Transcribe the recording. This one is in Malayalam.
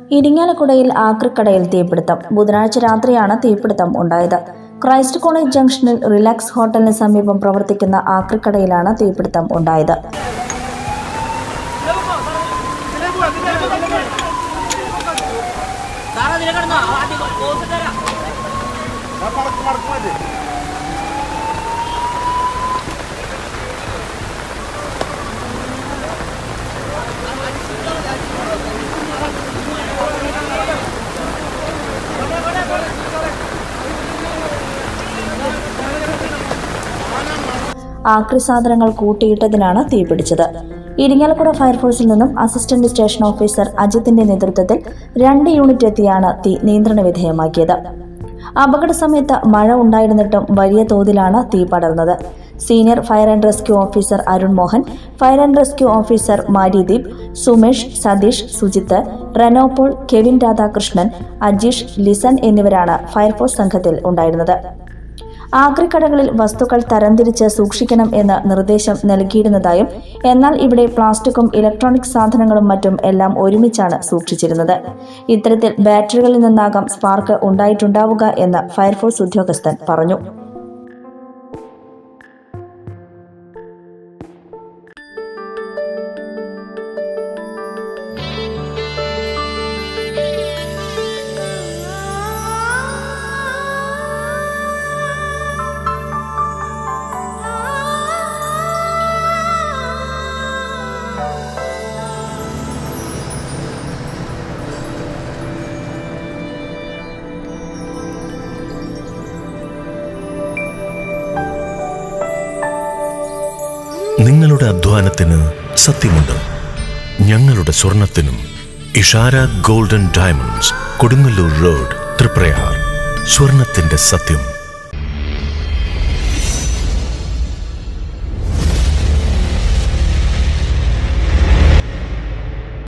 ഇരിങ്ങാലക്കുടയിൽ ആക്രിക്കടയിൽ തീപിടുത്തം ബുധനാഴ്ച രാത്രിയാണ് തീപിടുത്തം ഉണ്ടായത് ക്രൈസ്റ്റ് കോളേജ് ജംഗ്ഷനിൽ റിലാക്സ് ഹോട്ടലിന് സമീപം പ്രവർത്തിക്കുന്ന ആക്രിക്കടയിലാണ് തീപിടുത്തം ഉണ്ടായത് സാറാ നിനക്കടന്നോ ആദ്യം പോസ്റ്റ് തരാം ആക്രി സാധനങ്ങൾ കൂട്ടിയിട്ടതിനാണ് തീപിടിച്ചത് ഇരിങ്ങാലക്കുട ഫയർഫോഴ്സിൽ നിന്നും അസിസ്റ്റന്റ് സ്റ്റേഷൻ ഓഫീസർ അജിത്തിന്റെ നേതൃത്വത്തിൽ രണ്ട് യൂണിറ്റ് എത്തിയാണ് തീ നിയന്ത്രണ വിധേയമാക്കിയത് അപകട സമയത്ത് മഴ ഉണ്ടായിരുന്നിട്ടും വലിയ തോതിലാണ് തീ പടർന്നത് senior fire and rescue officer Arun Mohan fire and rescue officer മാരിദീപ് സുമേഷ് സതീഷ് സുജിത്ത് റെനോപോൾ കെവിൻ രാധാകൃഷ്ണൻ അജീഷ് ലിസൺ എന്നിവരാണ് ഫയർഫോഴ്സ് സംഘത്തിൽ ഉണ്ടായിരുന്നത് ആക്രിക്കടകളിൽ വസ്തുക്കൾ തരംതിരിച്ച് സൂക്ഷിക്കണം എന്ന് നിർദ്ദേശം നൽകിയിരുന്നതായും എന്നാൽ ഇവിടെ പ്ലാസ്റ്റിക്കും ഇലക്ട്രോണിക് സാധനങ്ങളും മറ്റും എല്ലാം ഒരുമിച്ചാണ് സൂക്ഷിച്ചിരുന്നത് ഇത്തരത്തിൽ ബാറ്ററികളിൽ നിന്നാകാം സ്പാർക്ക് ഉണ്ടായിട്ടുണ്ടാവുക എന്ന് ഫയർഫോഴ്സ് ഉദ്യോഗസ്ഥൻ പറഞ്ഞു നിങ്ങളുടെ അധ്വാനത്തിന് സത്യമുണ്ട് ഞങ്ങളുടെ സ്വർണത്തിനും Ishara golden diamonds Kodungallur road Thriprayar സ്വർണത്തിന്റെ സത്യം